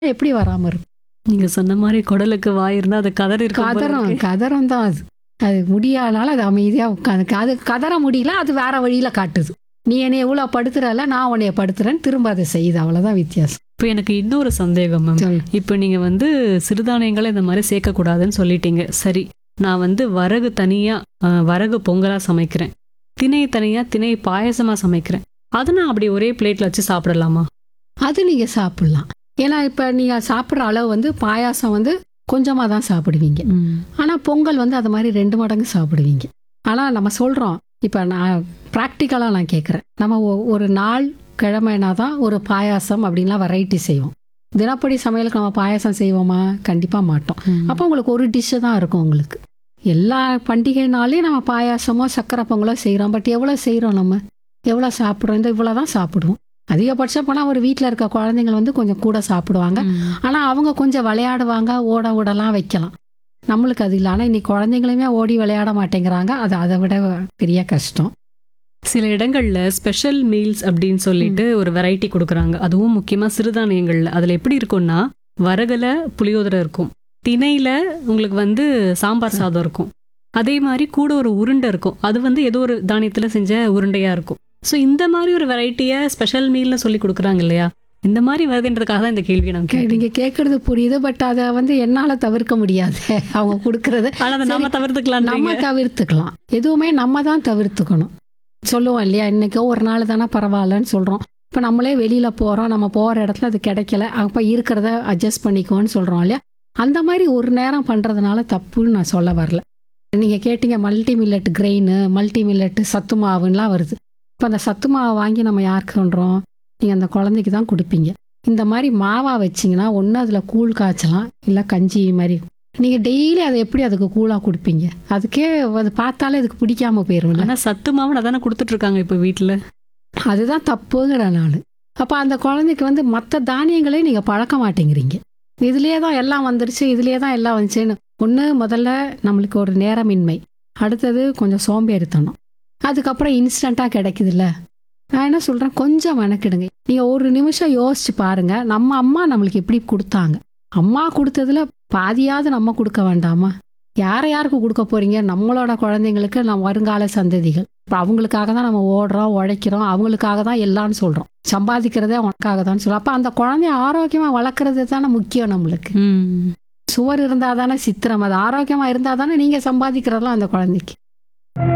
எப்படி வராம இருக்கும் நீங்க சொன்ன மாதிரி குடலுக்கு வாய் இருந்தா அது கதறி இருக்கும் போல கதறம் இருக்கு. கதறம் தான் அது அது முடியாதனால அது அமைதியா உட்காந்து அது கதற முடியல அது வேற வழியில காட்டுது நீ என்னை எவ்வளோ படுத்துறல நான் உன்னைய படுத்துறேன்னு திரும்ப அதை செய்யுது அவ்வளவுதான் வித்தியாசம் இப்போ எனக்கு இன்னொரு சந்தேகம் மேம் சொல்லு. இப்போ நீங்க வந்து சிறுதானியங்களை இந்த மாதிரி சேர்க்கக்கூடாதுன்னு சொல்லிட்டீங்க சரி நான் வந்து வரகு தனியா அஹ், வரகு பொங்கலா சமைக்கிறேன் திணை தனியா திணை பாயசமா சமைக்கிறேன் அதை நான் அப்படி ஒரே பிளேட்ல வச்சு சாப்பிடலாமா அது நீங்க சாப்பிடலாம் ஏன்னா இப்ப நீங்க சாப்பிட்ற அளவு வந்து பாயாசம் வந்து கொஞ்சமா தான் சாப்பிடுவீங்க ஆனா பொங்கல் வந்து அது மாதிரி ரெண்டு மடங்கு சாப்பிடுவீங்க ஆனா நம்ம சொல்றோம் இப்ப நான் ப்ராக்டிக்கலா நான் கேட்குறேன் நம்ம ஒ- ஒரு நாள் கிழமைனா தான் ஒரு பாயாசம் அப்படின்லாம் வெரைட்டி செய்வோம் தினப்படி சமையலுக்கு நம்ம பாயாசம் செய்வோமா கண்டிப்பா மாட்டோம் அப்போ உங்களுக்கு ஒரு டிஷ்ஷு தான் இருக்கும் உங்களுக்கு எல்லா பண்டிகைனாலையும் நம்ம பாயாசமோ சக்கரை பொங்கலோ செய்கிறோம் பட் எவ்வளோ செய்கிறோம் நம்ம எவ்வளோ சாப்பிட்றோம் இந்த இவ்வளோ தான் சாப்பிடுவோம் அதிகபட்சம் போனால் ஒரு வீட்டில் இருக்க குழந்தைங்க வந்து கொஞ்சம் கூட சாப்பிடுவாங்க ஆனால் அவங்க கொஞ்சம் விளையாடுவாங்க ஓட ஓடலாம் வைக்கலாம் நம்மளுக்கு அது இல்லை ஆனால் இன்னைக்கு குழந்தைங்களுமே ஓடி விளையாட மாட்டேங்கிறாங்க அது அதை விட பெரிய கஷ்டம் சில இடங்கள்ல ஸ்பெஷல் மீல்ஸ் அப்படின்னு சொல்லிட்டு ஒரு வெரைட்டி கொடுக்குறாங்க அதுவும் முக்கியமா சிறுதானியங்கள்ல அதுல எப்படி இருக்கும்னா வரகுல புளியோதரை இருக்கும் திணையில உங்களுக்கு வந்து சாம்பார் சாதம் இருக்கும் அதே மாதிரி கூட ஒரு உருண்டை இருக்கும் அது வந்து ஏதோ ஒரு தானியத்துல செஞ்ச உருண்டையா இருக்கும் ஸோ இந்த மாதிரி ஒரு வெரைட்டியை ஸ்பெஷல் மீல்னு சொல்லி கொடுக்குறாங்க இல்லையா இந்த மாதிரி வருதுன்றதுக்காக தான் இந்த கேள்வி நான் கேட்டேன் நீங்கள் கேட்குறது புரியுது பட் அதை வந்து என்னால் தவிர்க்க முடியாது அவங்க கொடுக்கறது ஆனா அதை நாம தவிர்த்துக்கலாம் நம்ம தவிர்த்துக்கலாம் எதுவுமே நம்ம தான் தவிர்த்துக்கணும் சொல்லுவோம் இல்லையா இன்னைக்கோ ஒரு நாள் தானே பரவாயில்லன்னு சொல்கிறோம் இப்போ நம்மளே வெளியில் போகிறோம் நம்ம போகிற இடத்துல அது கிடைக்கல அப்போ இருக்கிறத அட்ஜஸ்ட் பண்ணிக்கோன்னு சொல்கிறோம் இல்லையா அந்த மாதிரி ஒரு நேரம் பண்ணுறதுனால தப்புன்னு நான் சொல்ல வரல நீங்கள் கேட்டீங்க multi millet grain multi millet சத்து மாவுன்னெலாம் வருது இப்போ அந்த சத்து மாவை வாங்கி நம்ம யாருக்கு பண்ணுறோம் நீங்கள் அந்த குழந்தைக்கு தான் கொடுப்பீங்க இந்த மாதிரி மாவா வச்சிங்கன்னா ஒன்று அதில் கூழ் காய்ச்சலாம் இல்லை கஞ்சி மாதிரி நீங்கள் டெய்லி அதை எப்படி அதுக்கு கூழாக கொடுப்பீங்க அதுக்கே அது பார்த்தாலே அதுக்கு பிடிக்காம போயிரும்ல ஆனா சத்து மாவு அதானே கொடுத்துட்டு இருக்காங்க இப்போ வீட்டுல அதுதான் தப்புங்கிற நான் அப்போ அந்த குழந்தைக்கு வந்து மற்ற தானியங்களே நீங்கள் பழக்க மாட்டேங்கிறீங்க இதுலேயே தான் எல்லாம் வந்துருச்சு இதுலேயே தான் எல்லாம் வந்துச்சுன்னு ஒன்று முதல்ல நம்மளுக்கு ஒரு நேரமின்மை அடுத்தது கொஞ்சம் சோம்பேறித்தனம் அதுக்கப்புறம் இன்ஸ்டண்ட்டாக கிடைக்குதுல்ல நான் என்ன சொல்கிறேன் கொஞ்சம் மெனக்கிடுங்க நீங்கள் ஒரு நிமிஷம் யோசிச்சு பாருங்க நம்ம அம்மா நம்மளுக்கு எப்படி கொடுத்தாங்க அம்மா கொடுத்ததுல பாதியாவது நம்ம கொடுக்க வேண்டாமா யாரை யாருக்கு கொடுக்க போறீங்க நம்மளோட குழந்தைங்களுக்கு நம்ம வருங்கால சந்ததிகள் இப்போ அவங்களுக்காக தான் நம்ம ஓடுறோம் உழைக்கிறோம் அவங்களுக்காக தான் எல்லாம்னு சொல்கிறோம் சம்பாதிக்கிறதே உனக்காக தான் சொல்கிறோம் அப்போ அந்த குழந்தைய ஆரோக்கியமாக வளர்க்குறது தானே முக்கியம் நம்மளுக்கு ம் சுவர் இருந்தால் தானே சித்திரம் அது ஆரோக்கியமாக இருந்தால் தானே நீங்கள் சம்பாதிக்கிறதெல்லாம் அந்த குழந்தைக்கு